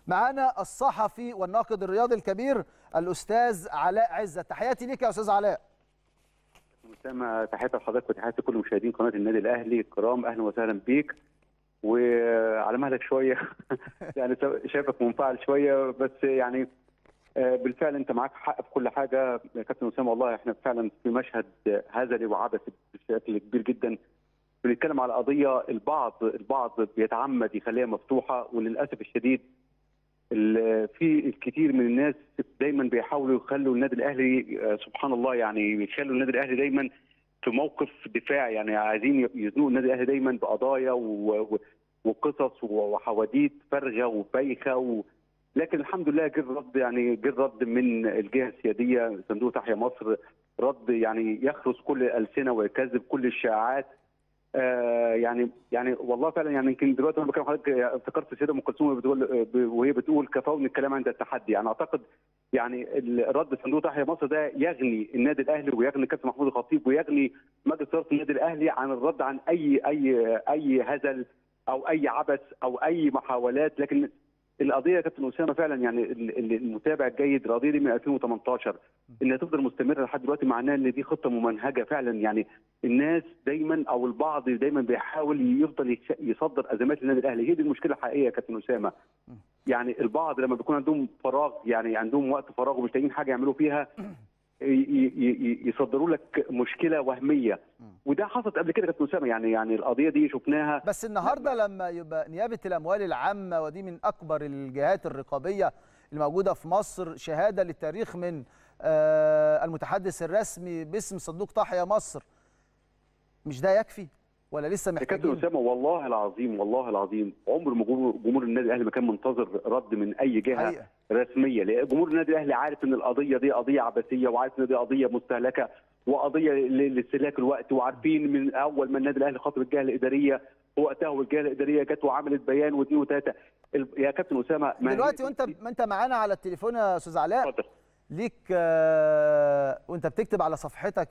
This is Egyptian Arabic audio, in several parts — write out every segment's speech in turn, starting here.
معانا الصحفي والناقد الرياضي الكبير الاستاذ علاء عزت تحياتي ليك يا استاذ علاء اسامه تحياتي لحضرتك وتحياتي لكل مشاهدين قناه النادي الاهلي الكرام اهلا وسهلا بيك وعلى مهلك شويه يعني شايفك منفعل شويه بس يعني بالفعل انت معاك حق في كل حاجه يا كابتن اسامه والله احنا فعلا في مشهد هزلي وعبثي بشكل كبير جدا بنتكلم على قضيه البعض البعض بيتعمد يخليها مفتوحه وللاسف الشديد في الكثير من الناس دايما بيحاولوا يخلوا النادي الاهلي سبحان الله يعني يخلوا النادي الاهلي دايما في موقف دفاع يعني عايزين يزنقوا النادي الاهلي دايما بقضايا وقصص وحواديت فارغه وبايخه و... لكن الحمد لله جه الرد يعني جه الرد من الجهه السياديه صندوق تحيا مصر رد يعني يخرس كل الالسنه ويكذب كل الشائعات آه يعني يعني والله فعلا يعني يمكن دلوقتي انا بكلم حضرتك افتكرت السيده ام كلثوم بتقول وهي بتقول كفاوني الكلام عند التحدي يعني اعتقد يعني الرد صندوق تحيا مصر ده يغني النادي الاهلي ويغني كابتن محمود الخطيب ويغني مجلس اداره النادي الاهلي عن الرد عن اي اي اي هزل او اي عبث او اي محاولات لكن القضيه يا كابتن اسامه فعلا يعني المتابع الجيد القضيه دي من 2018 انها تفضل مستمره لحد دلوقتي معناها ان دي خطه ممنهجه فعلا يعني الناس دايما او البعض دايما بيحاول يفضل يصدر ازمات للنادي الاهلي هي دي المشكله الحقيقيه يا كابتن اسامه يعني البعض لما بيكون عندهم فراغ يعني عندهم وقت فراغ ومش لاقيين حاجه يعملوا فيها يصدروا لك مشكله وهميه وده حصلت قبل كده كابتن اسامه يعني يعني القضيه دي شفناها بس النهارده لما يبقى نيابه الاموال العامه ودي من اكبر الجهات الرقابيه الموجوده في مصر شهاده للتاريخ من المتحدث الرسمي باسم صندوق تحيا مصر مش ده يكفي ولا لسه محتاجين كابتن اسامه والله العظيم والله العظيم عمر ما جمهور النادي الاهلي ما كان منتظر رد من اي جهه حقيقة. رسميه لان جمهور النادي الاهلي عارف ان القضيه دي قضيه عبثيه وعارف ان دي قضيه مستهلكه وقضيه لاستهلاك الوقت وعارفين من اول ما النادي الاهلي خاطب الجهه الاداريه وقتها والجهه الاداريه جت وعملت بيان واثنين وثلاثه يا كابتن اسامه دلوقتي وانت ما انت معانا على التليفون يا استاذ علاء اتفضل ليك آه وانت بتكتب على صفحتك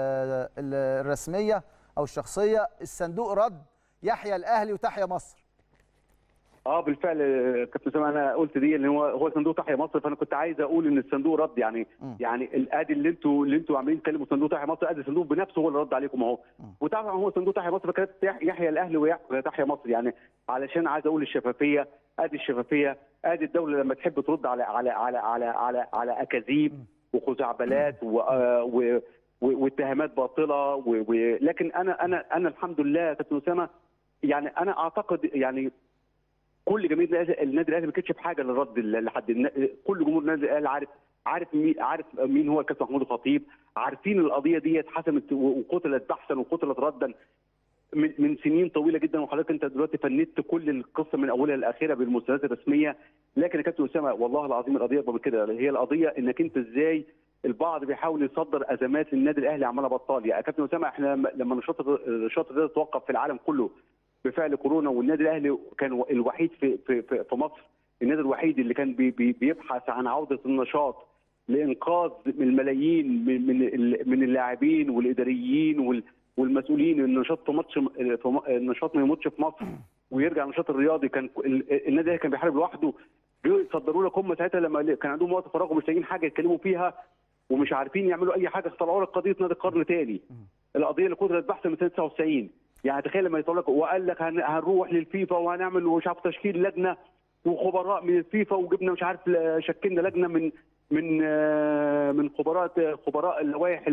الرسميه او الشخصيه الصندوق رد يحيى الاهلي وتحيا مصر اه بالفعل كابتن اسامه انا قلت دي ان هو هو صندوق تحيا مصر فانا كنت عايز اقول ان الصندوق رد يعني م. يعني الادي اللي انتوا اللي انتوا عاملين تكلموا صندوق تحيا مصر ادي الصندوق بنفسه هو اللي رد عليكم اهو وطبعا هو صندوق تحيا مصر فكانت يحيى الاهلي وتحيا مصر يعني علشان عايز اقول الشفافيه ادي الشفافيه ادي الدوله لما تحب ترد على على على على على, على اكاذيب وخزعبلات و, و واتهامات باطله و... و... لكن انا انا انا الحمد لله يا كابتن اسامه يعني انا اعتقد يعني كل جماهير النادي الاهلي ما كانتش بحاجه للرد لحد كل جمهور النادي الاهلي عارف عارف مين عارف مين هو الكابتن محمود الخطيب عارفين القضيه دي اتحسمت وقتلت بحثا وقتلت ردا من من سنين طويله جدا وحضرتك انت دلوقتي فندت كل القصه من اولها لاخرها بالمستندات الرسميه لكن يا كابتن اسامه والله العظيم القضيه اكبر من كده هي القضيه انك انت ازاي البعض بيحاول يصدر ازمات للنادي الاهلي عماله بطال يا كابتن اسامه احنا لما نشاط النشاط ده توقف في العالم كله بفعل كورونا والنادي الاهلي كان الوحيد في في في, في مصر النادي الوحيد اللي كان بي بي بيبحث عن عوده النشاط لانقاذ من الملايين من من من اللاعبين والاداريين والمسؤولين النشاط في ماتش النشاط ما يموتش في مصر ويرجع النشاط الرياضي كان النادي الاهلي كان بيحارب لوحده يصدروا لك هم ساعتها لما كان عندهم وقت فراغ ومش لاقيين حاجه يتكلموا فيها ومش عارفين يعملوا اي حاجه طلعوا لك قضيه نادي القرن تاني القضيه اللي قدرت بحث من سنه 99 يعني تخيل لما يطلع لك وقال لك هنروح للفيفا وهنعمل مش عارف تشكيل لجنه وخبراء من الفيفا وجبنا مش عارف شكلنا لجنه من من من خبراء خبراء اللوائح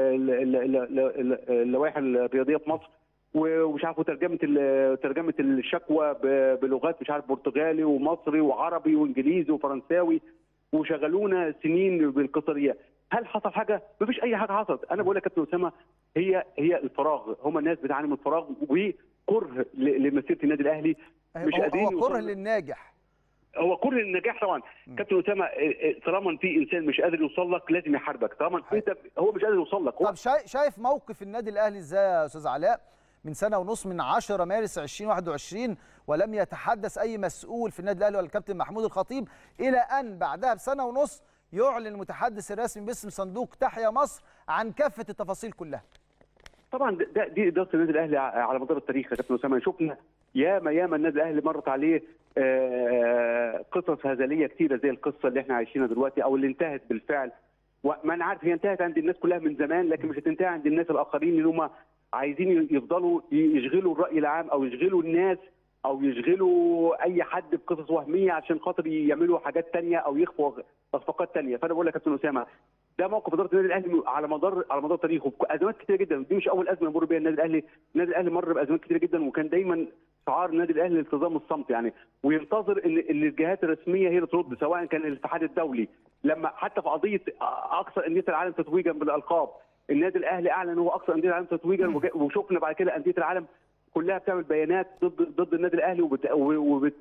اللوائح الرياضيه في مصر ومش عارف ترجمه ترجمه الشكوى بلغات مش عارف برتغالي ومصري وعربي وانجليزي وفرنساوي وشغلونا سنين بالقصريه هل حصل حاجه؟ مفيش اي حاجه حصلت، انا بقول لك يا كابتن اسامه هي هي الفراغ، هم الناس بتعاني من الفراغ وكره لمسيره النادي الاهلي مش قادرين هو كره للناجح هو كره للنجاح طبعا كابتن اسامه طالما في انسان مش قادر يوصل لك لازم يحاربك طالما انت هو مش قادر يوصل لك هو طب شايف موقف النادي الاهلي ازاي يا استاذ علاء؟ من سنه ونص من 10 مارس 2021 ولم يتحدث اي مسؤول في النادي الاهلي ولا الكابتن محمود الخطيب الى ان بعدها بسنه ونص يعلن المتحدث الرسمي باسم صندوق تحيا مصر عن كافه التفاصيل كلها. طبعا ده دي اداره النادي الاهلي على مدار التاريخ يا كابتن اسامه شفنا ياما ياما النادي الاهلي مرت عليه قصص هزليه كتيره زي القصه اللي احنا عايشينها دلوقتي او اللي انتهت بالفعل وما انا عارف هي انتهت عند الناس كلها من زمان لكن مش هتنتهي عند الناس الاخرين اللي هم عايزين يفضلوا يشغلوا الراي العام او يشغلوا الناس او يشغلوا اي حد بقصص وهميه عشان خاطر يعملوا حاجات تانية او يخفوا اخفاقات تانية فانا بقول لك يا كابتن اسامه ده موقف اداره النادي الاهلي على مدار على مدار تاريخه ازمات كتيره جدا دي مش اول ازمه يمر بيها النادي الاهلي النادي الاهلي مر بازمات كتيره جدا وكان دايما شعار النادي الاهلي التزام الصمت يعني وينتظر ان ان الجهات الرسميه هي اللي ترد سواء كان الاتحاد الدولي لما حتى في قضيه اكثر انديه العالم تتويجا بالالقاب النادي الاهلي اعلن هو اكثر انديه العالم تتويجا وشفنا بعد كده انديه العالم كلها بتعمل بيانات ضد ضد النادي الاهلي وبت وبت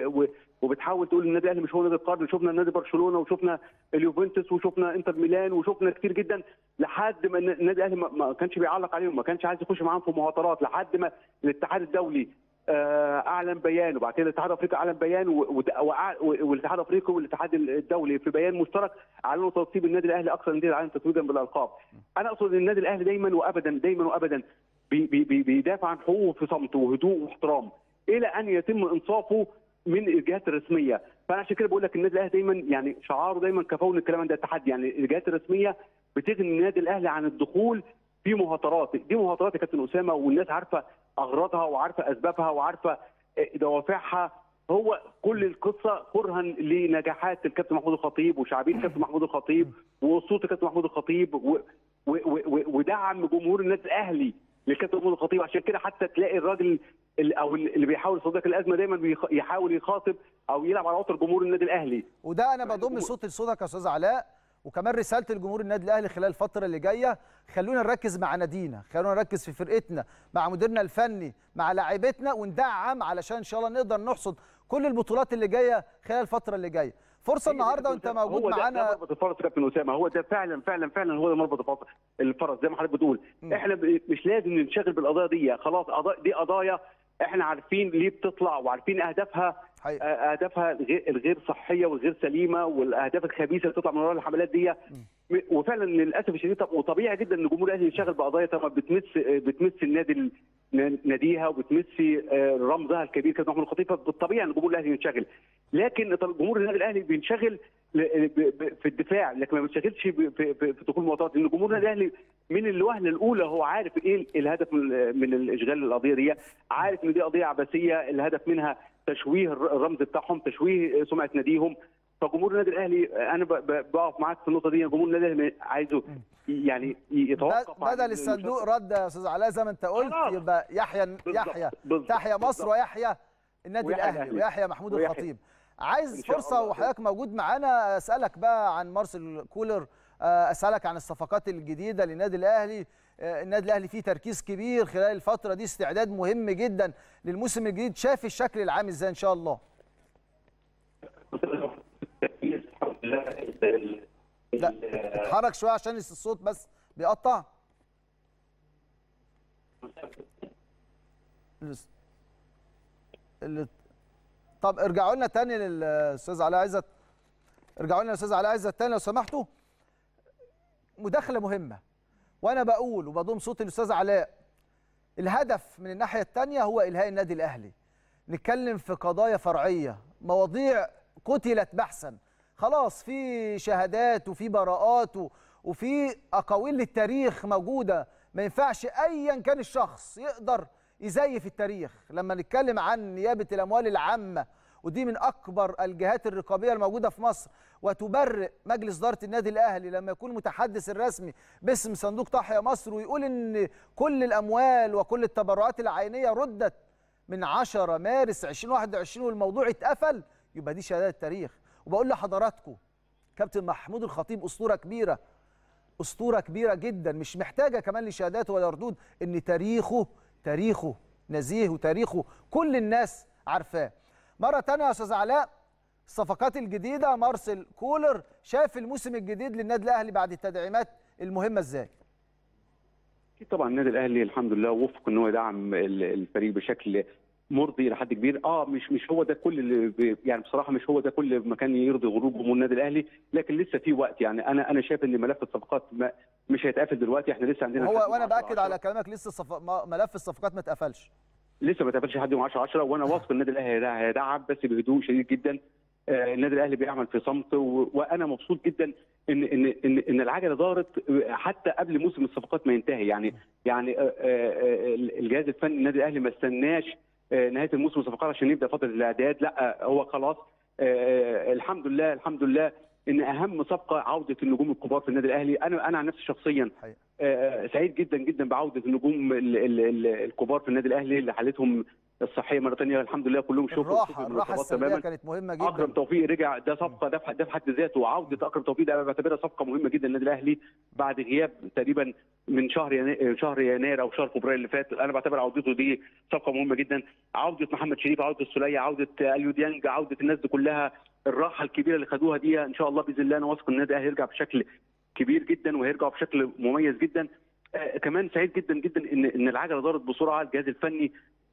وبتحاول تقول النادي الاهلي مش هو نادي القرن شفنا نادي برشلونه وشفنا اليوفنتوس وشفنا انتر ميلان وشفنا كتير جدا لحد ما النادي الاهلي ما كانش بيعلق عليهم ما كانش عايز يخش معاهم في مهاترات لحد ما الاتحاد الدولي اعلن بيان وبعد كده الاتحاد الافريقي اعلن بيان والاتحاد الافريقي والاتحاد الدولي في بيان مشترك اعلنوا تنصيب النادي الاهلي اكثر انديه العالم تتويجا بالالقاب. انا اقصد ان النادي الاهلي دايما وابدا دايما وابدا بي بي بيدافع عن حقوقه في صمت وهدوء واحترام الى ان يتم انصافه من الجهات الرسميه، فانا عشان كده بقول لك النادي الاهلي دايما يعني شعاره دايما كفون الكلام ده التحدي يعني الجهات الرسميه بتغني النادي الاهلي عن الدخول في مهاترات، دي مهاترات يا كابتن اسامه والناس عارفه اغراضها وعارفه اسبابها وعارفه دوافعها هو كل القصه كرها لنجاحات الكابتن محمود الخطيب وشعبيه الكابتن محمود الخطيب وصوت الكابتن محمود الخطيب و... و... و... ودعم جمهور النادي الاهلي للكابتن محمود الخطيب عشان كده حتى تلاقي الراجل او اللي بيحاول يصدق الازمه دايما بيحاول يخاطب او يلعب على وتر جمهور النادي الاهلي وده انا بضم صوت لصوتك يا استاذ علاء وكمان رساله الجمهور النادي الاهلي خلال الفتره اللي جايه خلونا نركز مع نادينا خلونا نركز في فرقتنا مع مديرنا الفني مع لاعيبتنا وندعم علشان ان شاء الله نقدر نحصد كل البطولات اللي جايه خلال الفتره اللي جايه فرصه النهارده وانت موجود هو معانا ده مربط الفرس كابتن اسامه هو ده فعلا فعلا فعلا هو ده مربط الفرس زي ما حضرتك بتقول م. احنا مش لازم ننشغل بالقضايا دي خلاص دي قضايا احنا عارفين ليه بتطلع وعارفين اهدافها حقيقة. اهدافها الغير صحيه والغير سليمه والاهداف الخبيثه اللي بتطلع من وراء الحملات دي م. وفعلا للاسف الشديد وطبيعي جدا ان الجمهور الاهلي ينشغل بقضايا طبعا بتمس بتمس النادي ناديها وبتمس رمزها الكبير كابتن محمود الخطيب فبالطبيعي ان الجمهور الاهلي ينشغل لكن جمهور النادي الاهلي بينشغل في الدفاع لكن ما بينشغلش في دخول المواطنات لان جمهور النادي الاهلي من الوهله الاولى هو عارف ايه الهدف من الاشغال القضيه دي عارف ان دي قضيه عبثيه الهدف منها تشويه الرمز بتاعهم تشويه سمعه ناديهم فجمهور النادي الاهلي انا بقف معاك في النقطه دي جمهور النادي الاهلي عايزه يعني يتوقف بدل الصندوق رد يا استاذ علاء زي ما انت قلت يبقى يحيى يحيى تحيا مصر ويحيى النادي الاهلي ويحيى محمود الخطيب عايز فرصه وحضرتك موجود معانا اسالك بقى عن مارسيل كولر اسالك عن الصفقات الجديده للنادي الاهلي النادي الاهلي فيه تركيز كبير خلال الفتره دي استعداد مهم جدا للموسم الجديد شايف الشكل العام ازاي ان شاء الله لا اتحرك شويه عشان الصوت بس بيقطع اللي طب ارجعوا لنا تاني للاستاذ علاء عزت ارجعوا لنا الاستاذ علاء عزت تاني لو سمحتوا مداخله مهمه وانا بقول وبضم صوت الاستاذ علاء الهدف من الناحيه الثانيه هو الهاء النادي الاهلي نتكلم في قضايا فرعيه مواضيع قتلت بحثا خلاص في شهادات وفي براءات وفي اقاويل للتاريخ موجوده ما ينفعش ايا كان الشخص يقدر يزيف التاريخ لما نتكلم عن نيابه الاموال العامه ودي من اكبر الجهات الرقابيه الموجوده في مصر وتبرئ مجلس اداره النادي الاهلي لما يكون المتحدث الرسمي باسم صندوق تحيا مصر ويقول ان كل الاموال وكل التبرعات العينيه ردت من 10 مارس 2021 والموضوع اتقفل يبقى دي شهادات تاريخ وبقول لحضراتكم كابتن محمود الخطيب اسطوره كبيره اسطوره كبيره جدا مش محتاجه كمان لشهادات ولا ردود ان تاريخه تاريخه نزيه وتاريخه كل الناس عارفاه مره ثانيه يا استاذ علاء الصفقات الجديده مارسيل كولر شاف الموسم الجديد للنادي الاهلي بعد التدعيمات المهمه ازاي اكيد طبعا النادي الاهلي الحمد لله وفق ان هو يدعم الفريق بشكل مرضي الى حد كبير اه مش مش هو ده كل اللي يعني بصراحه مش هو ده كل ما كان يرضي غروب جمهور النادي الاهلي لكن لسه في وقت يعني انا انا شايف ان ملف الصفقات ما مش هيتقفل دلوقتي احنا لسه عندنا هو وانا باكد على كلامك لسه صف... ملف الصفقات ما اتقفلش لسه ما اتقفلش لحد يوم 10 10 وانا واثق النادي الاهلي هيدعم بس بهدوء شديد جدا آه، النادي الاهلي بيعمل في صمت و- وانا مبسوط جدا ان ان ان ان العجله دارت حتى قبل موسم الصفقات ما ينتهي يعني يعني آه، آه، الجهاز الفني النادي الاهلي ما استناش آه، نهايه الموسم الصفقات عشان يبدا فتره الاعداد لا هو خلاص آه، الحمد لله الحمد لله ان اهم صفقه عوده النجوم الكبار في النادي الاهلي انا انا عن نفسي شخصيا حقيقة. آه، سعيد جدا جدا بعوده النجوم ال- ال- ال- الكبار في النادي الاهلي اللي حالتهم الصحيه مره ثانيه الحمد لله كلهم شفوا الراحه شفوا من الراحه الإصابات السلبيه كانت مهمه جدا اكرم توفيق رجع ده صفقه ده في ده في حد ذاته وعوده اكرم توفيق ده أنا بعتبرها صفقه مهمه جدا للنادي الاهلي بعد غياب تقريبا من شهر يناير شهر يناير او شهر فبراير اللي فات انا بعتبر عودته دي صفقه مهمه جدا عوده محمد شريف عوده السوليه عوده اليو ديانج عوده الناس دي كلها الراحه الكبيره اللي خدوها دي ان شاء الله باذن الله انا واثق ان النادي الاهلي هيرجع بشكل كبير جدا وهيرجع بشكل مميز جدا آه كمان سعيد جدا جدا ان ان العجله دارت بسرعه الجهاز الفني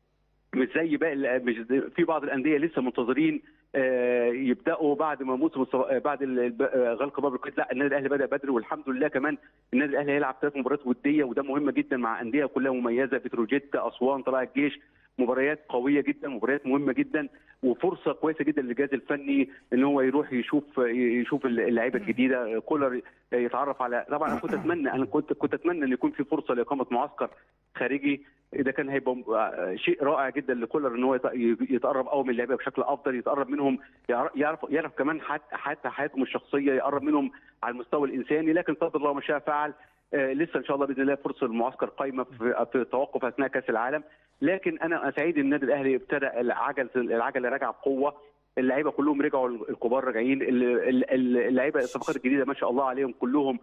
مش زي باقي ال- مش زي- في بعض الانديه لسه منتظرين آه، يبداوا بعد ما موسم الص- آه، بعد ال- الب- آه، غلق باب القيد لا النادي الاهلي بدا بدري والحمد لله كمان النادي الاهلي هيلعب ثلاث مباريات وديه وده مهمه جدا مع انديه كلها مميزه بتروجيت اسوان طلائع الجيش مباريات قويه جدا مباريات مهمه جدا وفرصه كويسه جدا للجهاز الفني ان هو يروح يشوف يشوف اللعيبه الجديده كولر يتعرف على طبعا انا كنت اتمنى انا كنت كنت اتمنى ان يكون في فرصه لاقامه معسكر خارجي ده كان هيبقى شيء رائع جدا لكولر ان هو يت- يتقرب قوي من اللعيبه بشكل افضل يتقرب منهم يعرف يعرف, يعرف كمان حتى حتى حياتهم الشخصيه يقرب منهم على المستوى الانساني لكن قدر الله ما شاء فعل آه، لسه ان شاء الله باذن الله فرصه المعسكر قايمه في في التوقف اثناء كاس العالم لكن انا سعيد ان النادي الاهلي ابتدى العجل العجله راجعه بقوه اللعيبه كلهم رجعوا الكبار راجعين ال- ال- ال- اللعيبه الصفقات الجديده ما شاء الله عليهم كلهم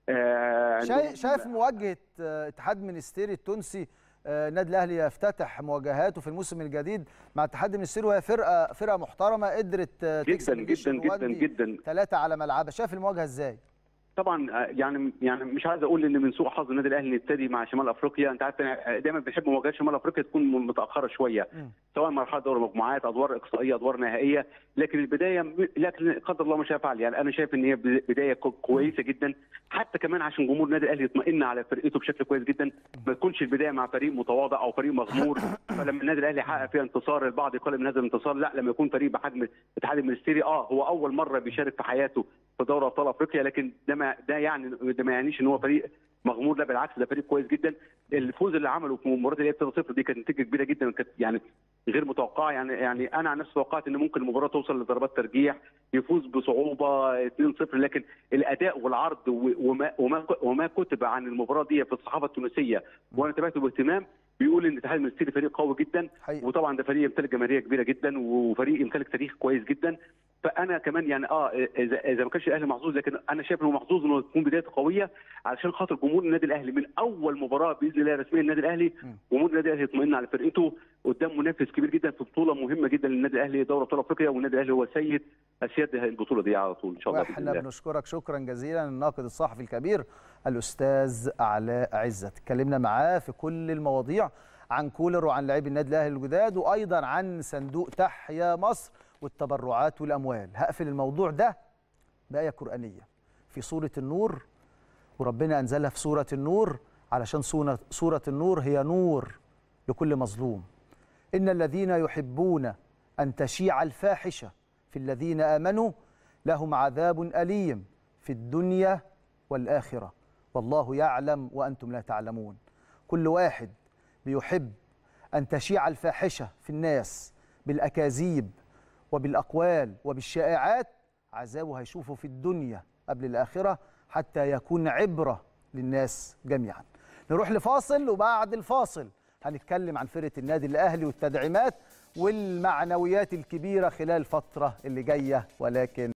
آه، شايف عندهم- شايف مواجهه آه، اتحاد منستيري التونسي آه، النادي الاهلي يفتتح مواجهاته في الموسم الجديد مع اتحاد منستيري وهي فرقه فرقه محترمه قدرت آه، تكسب جدا الجيش جدا جدا الرواندي جدا ثلاثه على ملعبها شايف المواجهه ازاي؟ طبعا آه، يعني يعني مش عايز اقول ان من سوء حظ النادي الاهلي نبتدي مع شمال افريقيا انت عارف أنا دايما بنحب مواجهات شمال افريقيا تكون متاخره شويه مم. سواء مرحله دوري مجموعات ادوار اقصائيه ادوار نهائيه لكن البدايه م- لكن قدر الله ما شاء فعل يعني انا شايف ان هي ب- بدايه كو- كويسه جدا حتى كمان عشان جمهور النادي الاهلي يطمئن على فرقته بشكل كويس جدا ما تكونش البدايه مع فريق متواضع او فريق مغمور فلما النادي الاهلي يحقق فيها انتصار البعض يقلل من هذا الانتصار لا لما يكون فريق بحجم الاتحاد المنستيري اه هو اول مره بيشارك في حياته في دوري ابطال افريقيا لكن ده ما ده يعني ده ما يعنيش ان هو فريق مغمور لا بالعكس ده فريق كويس جدا الفوز اللي عمله في مباراه اللي هي 3-0 دي كانت نتيجه كبيره جدا كانت يعني غير متوقعه يعني يعني انا عن نفسي توقعت ان ممكن المباراه توصل لضربات ترجيح يفوز بصعوبه 2-0 لكن الاداء والعرض و- وما وما وما كتب عن المباراه دي في الصحافه التونسيه وانا تابعته باهتمام بيقول ان الاتحاد المنستيري فريق قوي جدا حقيقي وطبعا ده فريق يمتلك جماهيريه كبيره جدا وفريق يمتلك تاريخ كويس جدا فانا كمان يعني اه اذا اذا ما كانش الاهلي محظوظ لكن انا شايف انه محظوظ انه تكون بدايته قويه علشان خاطر جمهور النادي الاهلي من اول مباراه باذن الله رسميا النادي الاهلي مم. جمهور النادي الاهلي يطمئن على فرقته قدام منافس كبير جدا في بطوله مهمه جدا للنادي الاهلي دوري ابطال افريقيا والنادي الاهلي هو سيد اسياد البطوله دي على طول ان شاء الله باذن واحنا الله بنشكرك شكرا جزيلا الناقد الصحفي الكبير الاستاذ علاء عزت اتكلمنا معاه في كل المواضيع عن كولر وعن لاعبي النادي الاهلي الجداد وايضا عن صندوق تحيا مصر والتبرعات والاموال هقفل الموضوع ده بايه قرانيه في سوره النور وربنا انزلها في سوره النور علشان سوره سوره النور هي نور لكل مظلوم ان الذين يحبون ان تشيع الفاحشه في الذين امنوا لهم عذاب اليم في الدنيا والاخره والله يعلم وانتم لا تعلمون كل واحد بيحب ان تشيع الفاحشه في الناس بالاكاذيب وبالاقوال وبالشائعات عذابه هيشوفه في الدنيا قبل الاخره حتى يكون عبره للناس جميعا نروح لفاصل وبعد الفاصل هنتكلم عن فرقه النادي الاهلي والتدعيمات والمعنويات الكبيره خلال الفتره اللي جايه ولكن